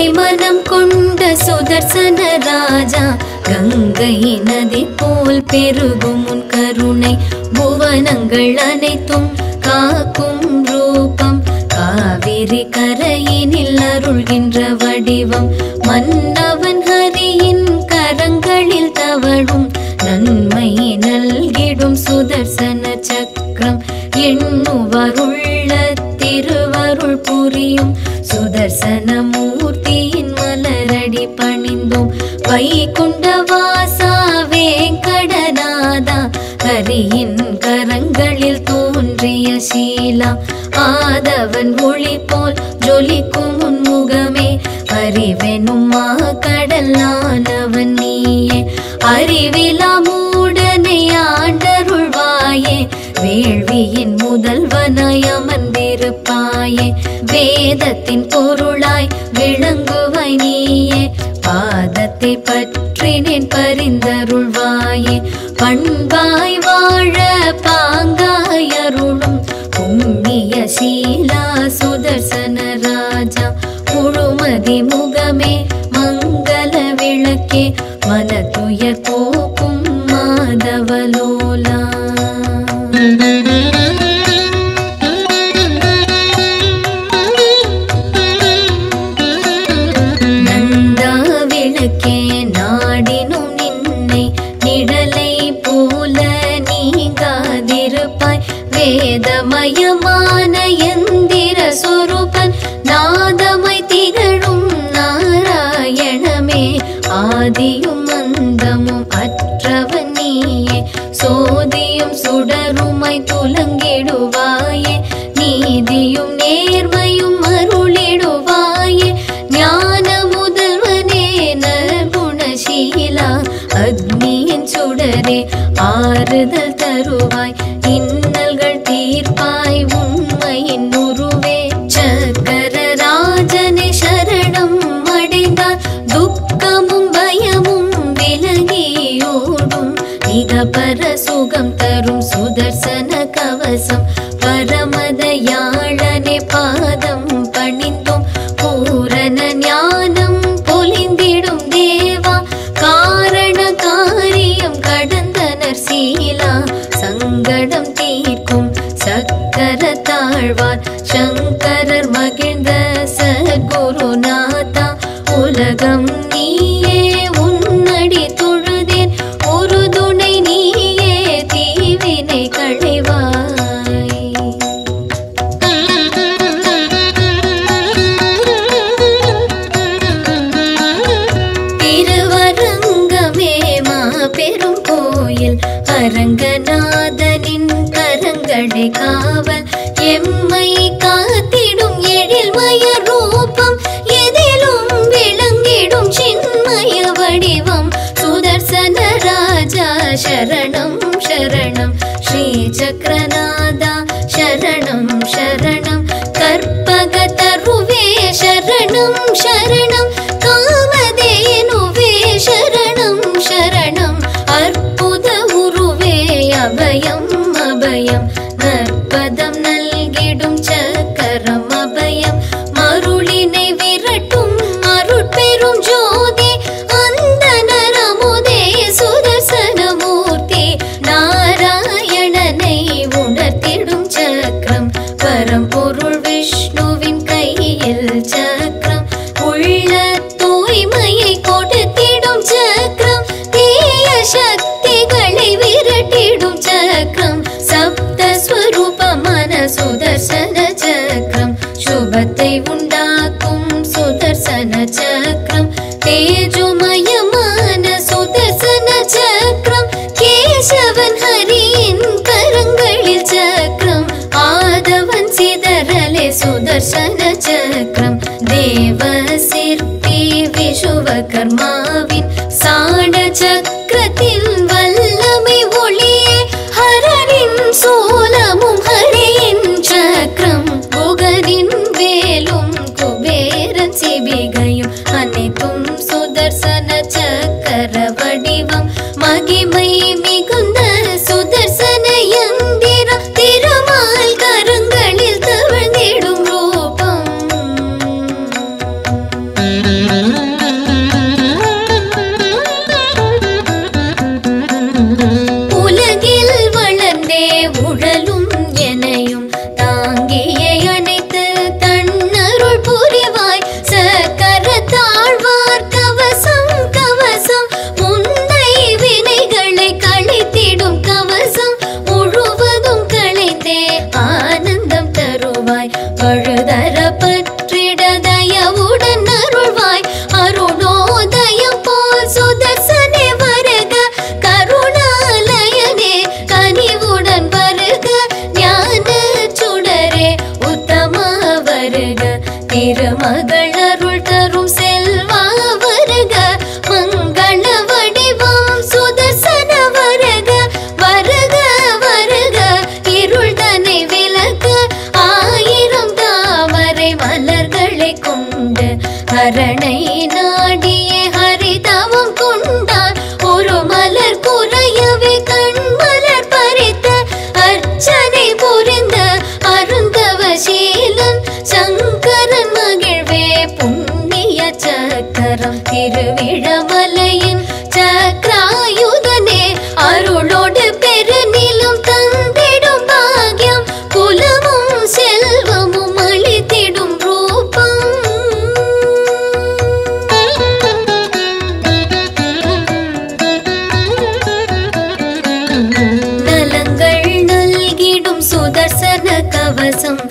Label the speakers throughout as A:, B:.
A: கருணை மனம் கொண்ட சுதர்சன ராஜா கங்கை நதி போல் பெருகும் உன் கருணை புவனங்கள் அனைத்தும் காக்கும் ரூபம் காவிரி கரையினில் அருள்கின்ற வடிவம் மன்னவன் ஹரியின் கரங்களில் தவழும் நன்மை நல்கிடும் சுதர்சன சக்கரம் எண்ணுவருள்ள திருவருள் புரியும் சுதர்சன மூர்த்தியின் மலரடி பணிந்தோம் வைகுண்ட வாசா வேங்கடநாதா ஹரியின் கரங்களில் தோன்றிய சீலா ஆதவன் ஒளி போல் ஜொலிக்கும் உன் முகமே அறிவெனும் மா கடலானவன் நீயே அறிவிலா மூடனை ஆண்டருள்வாயே வேள்வியின் முதல்வனாய் அமர்ந்திருப்பாயே வேதத்தின் பொருளாய் விளங்குவாய் நீயே பாதத்தை பற்றினேன் பரிந்தருள்வாயே பண்பாய் வாழ பாங்காய் அருளும் புண்ணிய சீலா சுதர்சன ராஜா முழுமதி முகமே மங்கள விளக்கே மனதுயர் போக்கும் மாதவலோலா நந்தா விளக்கே நாடினும் நின்னை நிழலை போல நீங்காதிருப்பாய் வேதமயமான எந்திர சொரூபன் நாதமை திகழும் நாராயணமே ஆதியும் அந்தமும் அற்றவன் நீயே சோதியும் சுடருமை துலங்கிடுவாயே நீதியும் நேர்மையும் அருளிடுவாயே ஞான முதல்வனே நற்குணசீலா அக்னியின் சுடரே ஆறுதல் தருவாய் இன்னல்கள் தீர்ப்பாய் உண்மையின் உருவே சக்கர ராஜனே சரணம் அடைந்தார் துக்கமும் பயமும் விலகியோடும் மிக பர சுகம் தரும் சுதர்சன கவசம் பரமதயாளனே பாதம் பணிந்தோம் பூரண ஞானம் பொலிந்திடும் தேவா காரண காரியம் கடந்தனர் சீலா சங்கடம் தீர்க்கும் சக்கர தாழ்வார் சங்கரர் மகிழ்ந்த சத்குருநாதா உலகம் நீயே உன்னடி தொழுதேன் ஒரு துணை நீயே தீவினை களைவாய் திருவரங்கமே மாபெரும் கோயில் அரங்கநாதனின் கரங்களை காவல் எம்மை காத்திடும் எழில்மய ரூபம் எதிலும் விளங்கிடும் சின்மய வடிவம் சுதர்சன ராஜா சரணம் சரணம் ஸ்ரீ சக்கரநாதா சரணம் சரணம் கற்பக தருவே சரணம் சரணம் காமதேனுவே சரணம் சரணம் அற்புத உருவே அபயம் அபயம் நற்பதம் நல்கிடும் சக்கரம் அபயம் மருளினை விரட்டும் அருட்பெரும் ஜோதி அந்த நரமுதே சுதர்சனமூர்த்தி நாராயணனை உணர்த்திடும் சக்கரம் பரம்பொருள் விஷ்ணுவின் கையில் சக்கரம் உள்ள தூய்மையை கொடுத்திடும் சக்கரம் தீய சக்திகளை விரட்டிடும் சக்கரம் சப்தஸ்வரூபமான சுதர்சன சக்கரம் சுபத்தை உண்டாக்கும் சுதர்சன சக்கரம் தேஜோமயமான சுதர்சன சக்கரம் கேசவன் ஹரியின் கரங்களில் சக்கரம் ஆதவன் சிதறலே சுதர்சன சக்கரம் தேவ சிற்பி விசுவகர்மாவின் சாட சக்கரத்தில் வல்லமை ஒளியே ஹரரின் சோலமும் ஹரியின் சக்கரம் புகரின் வேலும் குபேரன் சிபிகையும் அனைத்தும் சுதர்சன சக்கர வடிவம் மகிமை மிகுந்த சுதர்சன யந்திரம் திருமால் கரங்களில் தவழ்ந்திடும் ரூபம் தயவுடன் அருள்வாய் அருணோதயம் போல் சுதர்சனே வருக கருணாலயனே கனிவுடன் வருக ஞான சுடரே உத்தமா வருக திருமகள் அருள் தரும் செல்வா வருக மங்கள வடிவம் சுதர்சன வருக வருக வருக இருள் தன்னை விலக்க ஆயிரம் தாமரை மலர்களை கொண்டு ஹரணை நாடிய ஹரிதவம் கொண்டார் ஒரு மலர் குறையவே கண்மலர் பறித்த அர்ச்சனை புரிந்த அருந்தவசீலன் சங்கரன் மகிழ்வே புண்ணிய சக்கரம் திருவிழமலையின் சக்ராயுதனே அருளோடு பெருநிலம் தந்திடும் பாக்யம் குலமும் செல்வமும் அளித்திடும் ரூபம் நலங்கள் நல்கிடும் சுதர்சன கவசம்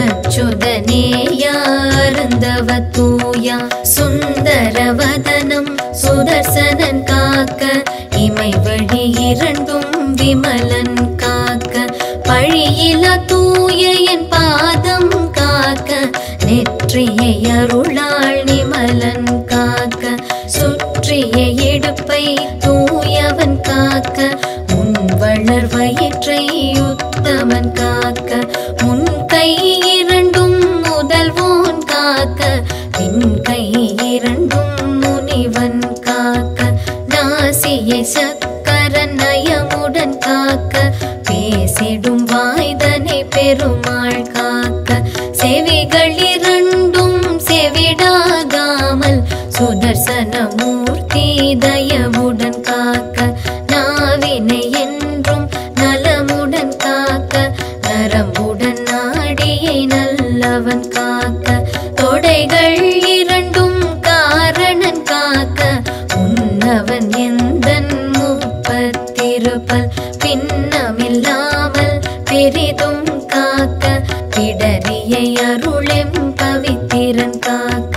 A: அச்சுதனேயாருந்தவ தூயா சுந்தரவதனம் சுதர்சனன் காக்க இமை வழி இரண்டும் விமலன் காக்க பழியில தூய என் பாதம் காக்க நெற்றியை அருளாள் நிமலன் காக்க சுற்றிய இடுப்பை தூயவன் காக்க முன் வளர் வயிற்றை உத்தமன் காக்க முன் கை இரண்டும் முதல்வோன் காக்க பின் கை இரண்டும் முனிவன் காக்க நாசியை சக்கர நயமுடன் காக்க பேசிடும் வாய்தனை பெருமாள் காக்க செவிகள் இரண்டும் செவிடாகாமல் சுதர்சன மூர்த்தி தயவுடன் காக்க நாவினை என்றும் நலமுடன் காக்க நரம்புடன் நாடியை நல்லவன் காக்க தொடைகள் இரண்டும் காரணன் காக்க உன்னவன் எந்தன் முப்பத்திருப்பல் பின்னமில்லாமல் பெரிதும் காக்க பிடரியை அருளெம் பவித்திரன் காக்க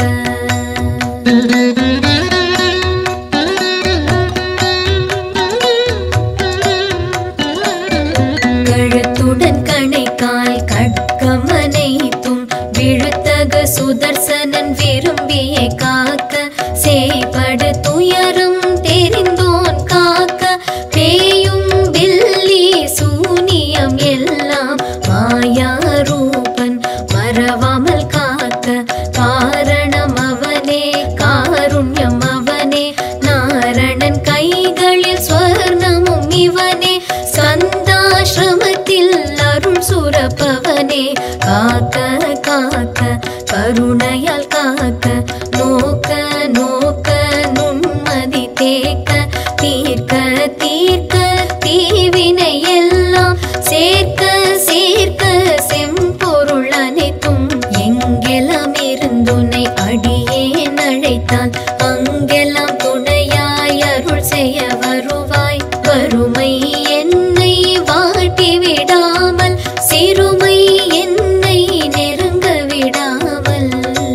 A: கழுத்துடன் கணைக்கால் கட்கமனைத்தும் விழுத்தக சுதர்சனன் விரும்பிய காக்க சேபடு துயரும் தெரிந்தோன் காக்க பேயும் வில்லி சூனியம் எல்லாம் மாயாரூபன் மறவாமல் காக்க காரணம் அவனே காருண்யம் அவனே நாரணன் கைகளில் ஸ்வர்ணமும் இவனே சந்தாசிரமத்தில் அருள் சுரப்பவனே காக்க காக்க கருணையால் காக்க நோக்க நோக்க நுண்மதி தேக்க தீர்க்க தீர்க்க தீவினை எல்லாம் சேர்க்க சேர்க்க செம்பொருள் அனைத்தும் எங்கெல்லாம் இருந்துனை அடியே அழைத்தான் அங்கெல்லாம் துணையாய் அருள் செய்ய வருவாய் வறுமை என்னை வாட்டி விடாமல் சிறுமை என்னை நெருங்க விடாமல்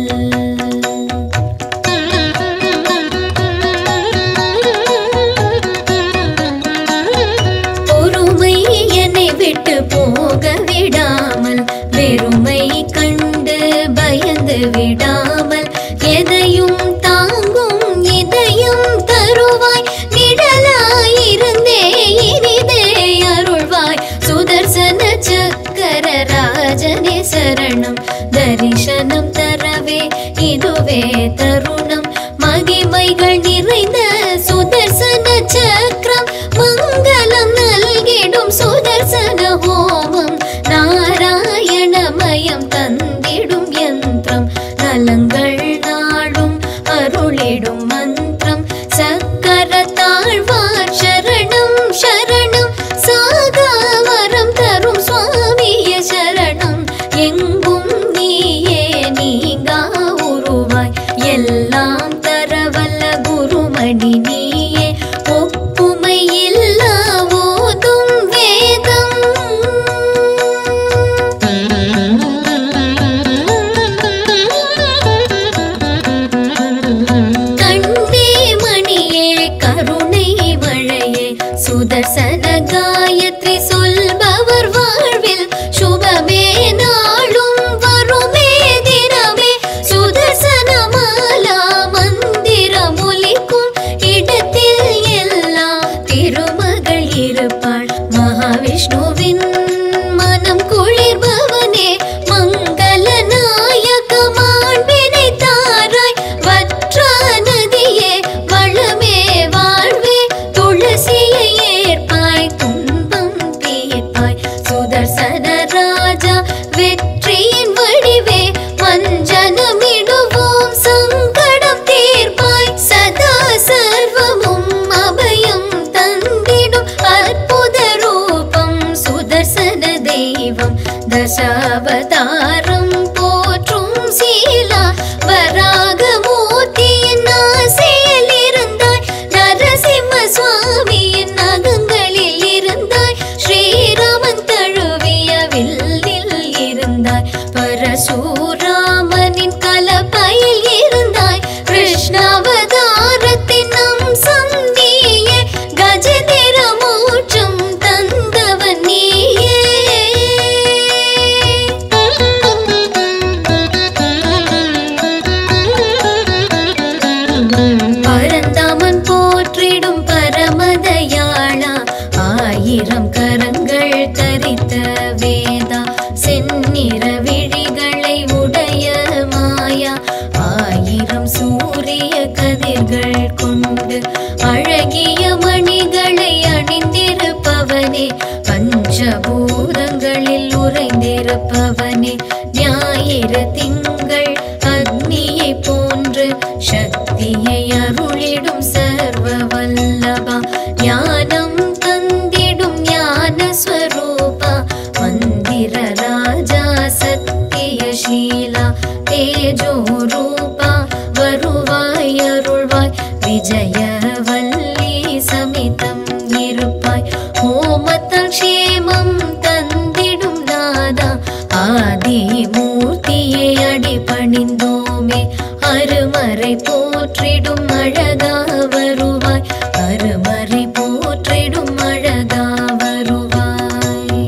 A: பொறுமை என்னை விட்டு போக விடாமல் வெறுமை கண்டு பயந்து விடாமல் எதையும் தாங்கும் இதயம் தருவாய் நிழலாயிருந்தே இனிதே அருள்வாய் சுதர்சன சக்கர ராஜனே சரணம் தரிசனம் தரவே இதுவே தருணம் மகிமைகள் நிறைந்த சுதர்சன சக்கரம் மங்களம் நல்கிடும் சுதர்சன ஹோமம் நாராயணமயம் தந்திடும் யந்திரம் நலங்கள் நாடும் அருளிடும் மந்திரம் சக்கர தாழ்வார் சரணம் சரணம் சாகாவரம் தரும் சுவாமிய சரணம் எங்கும் நீயே நீங்கா உருவாய் எல்லாம் தரவல்ல குருமணி நீ ஆயிரம் சூரிய கதிர்கள் கொண்டு அழகிய மணிகளை அணிந்திருப்பவனே பஞ்சபூதங்களில் உறைந்திருப்பவனே ஞாயிறு திங்கள் அக்னியை போன்று சக்தியை அருளிடும் சர்வ வல்லபா ஞானம் தந்திடும் ஞான ஸ்வரூபா மந்திர ராஜா சத்தியசீலா தேஜோ ரூபா வருவாய் அருள்வாய் விஜயவல்லி சமிதம் இருப்பாய் ஹோமத்தால் க்ஷேமம் தந்திடும் நாதா ஆதி மூர்த்தியை அடிபணிந்தோமே அருமறை போற்றிடும் அழகா வருவாய் அருமறை போற்றிடும் அழகா வருவாய்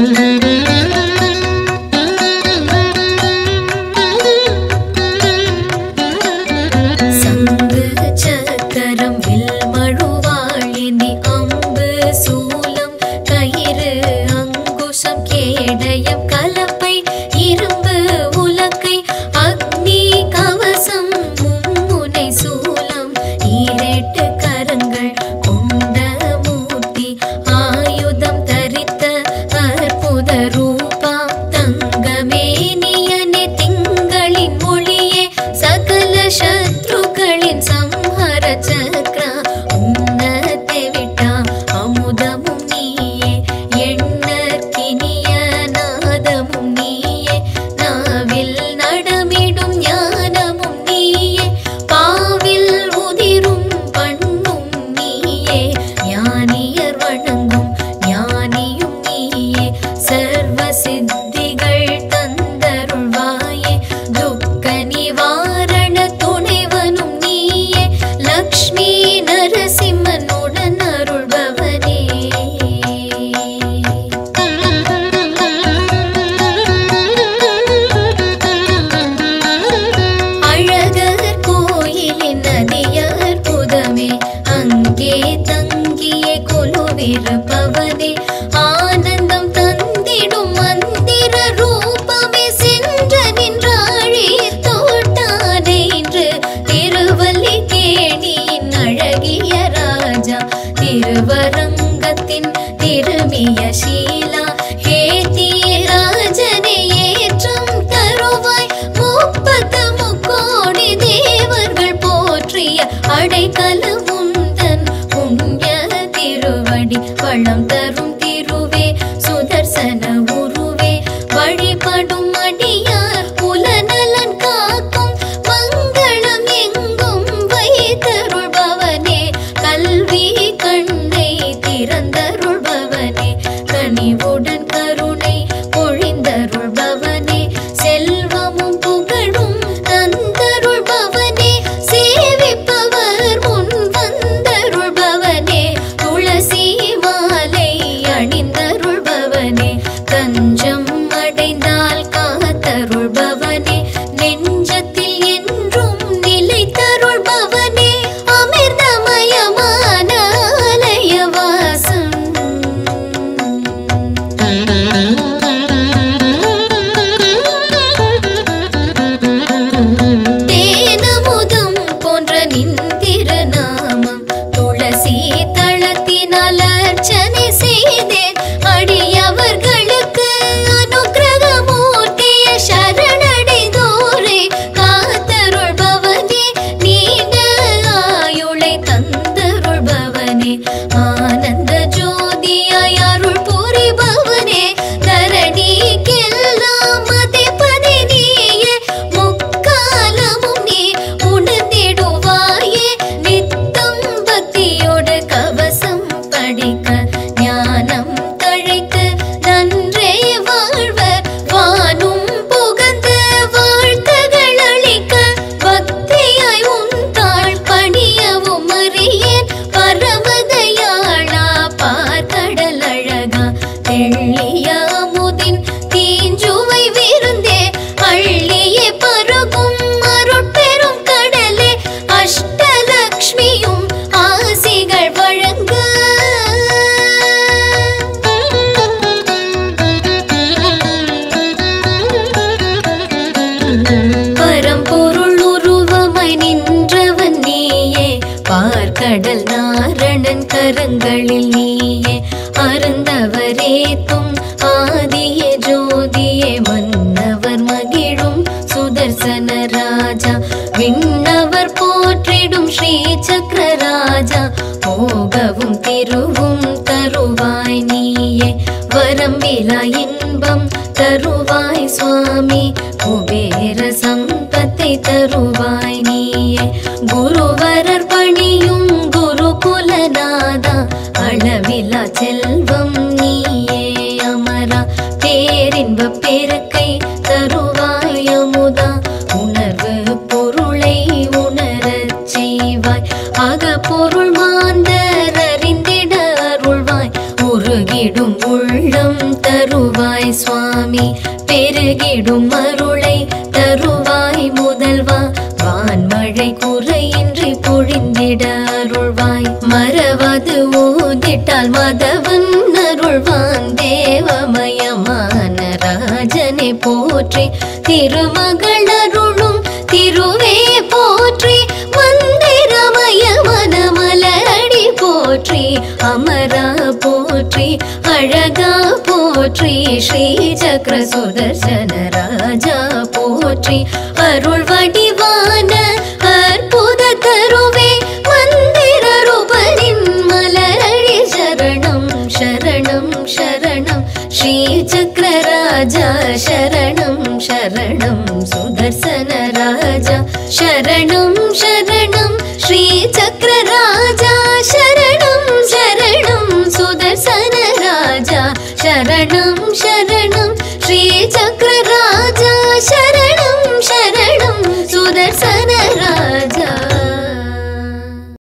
A: சங்கு சக்கரம் வில் மழுவாழினி அம்பு சூலம் கயிறு அங்குசம் கேடயம் கலப்பை இரும்பு உலக்கை அக்னி கவசம் மும்முனை சூலம் ஈரெட்டு கரங்கள் கொண்ட மூர்த்தி ஆயுதம் தரித்த அற்புத ரூபா தங்கமேனியனே திங்களின் மொழியே சகல சத்ருக்களின் சம்ஹர சக்ரா உன்னத்தை விட்டா அமுதமும் நீயே எண்ணற்கினிய நாதமும் நீயே நாவில் நடமிடும் ஞானமும் நீயே பாவில் உதிரும் பண்ணும் நீயே ஞானியர் வணங்கும் ஞானியும் நீயே சர்வ சித்திகள் தந்தருள்வாயே துக்க நிவாரண துணைவனும் நீயே லக்ஷ்மி நரசிம்மனுடன் அருள்பவனே அழகர் கோயிலின் நதியர் புதமே அங்கே தங்கியே கொலுவிருப்பவனே ஆனந்தம் தந்திடும் மந்திர ரூபமே சென்ற நின்றாழி தோட்டானே இன்று திருவல்லிக்கேணியின் அழகிய ராஜா திருவரங்கத்தின் திருமிய சீலா ஹேதி ராஜனே ஏற்றம் தருவாய் முப்பத்து முக்கோடி தேவர்கள் போற்றிய அடைக்கல உந்தன் புண்ணிய திருவடி வளம் தரும் திருவே சுதர்சன உருவே வழிபடும் அடியார் புலநலன் காக்கும் மங்களம் எங்கும் வைத்தருள்பவனே கல்வி கண்ணை திறந்தருள்பவனே கனிவுடன் கருணை பொழிந்தருள்பவனே செல்வமும் புகழும் தந்தருள்பவனே சேவிப்பவர் முன் கடல் நாரணன் கரங்களில் நீயே அருந்தவரேத்தும் ஆதிய ஜோதியே மன்னவர் மகிழும் சுதர்சன ராஜா விண்ணவர் போற்றிடும் ஸ்ரீ சக்கர ராஜா போகவும் திருவும் தருவாய் நீயே வரம்பிலா இன்பம் தருவாய் சுவாமி குபேர சம்பத்தை தருவாய் நீயே குருவரர் பணியும் குருகுலநாதா அளவிலா செல்வம் நீயே அமரா பேரின்ப பெருக்கை தருவாய் அமுதா உணர்வு பொருளை உணரச் செய்வாய் அக பொருள் மாந்தர் அறிந்திட அருள்வாய் உருகிடும் உள்ளம் தருவாய் சுவாமி பெருகிடும் அருளை தருவாய் முதல்வா வான்மழை குறையின்றி பொழிந்திட அருள்வாய் மறவாது ஊதிட்டால் மதவன் அருள்வான் தேவமயமான ராஜனை போற்றி திருமகள் அருளும் திருவே போற்றி மந்திரமய மனமலடி போற்றி அமரா போற்றி அழகா போற்றி ஸ்ரீ சக்கர சுதர்சன ராஜா போற்றி அருள் வடிவான அற்புத தருவே மந்திர ரூபனின் மலரடி சரணம் சரணம் சரணம் ஸ்ரீ சக்கர ராஜா சரணம் சரணம் சுதர்சன ராஜா சரணம் சரணம் ஸ்ரீ சக்கர ராஜா சரணம் சரணம் சுதர்சன ராஜா சரணம் சரணம் ஸ்ரீ சக்கர ராஜா சரணம் சரணம்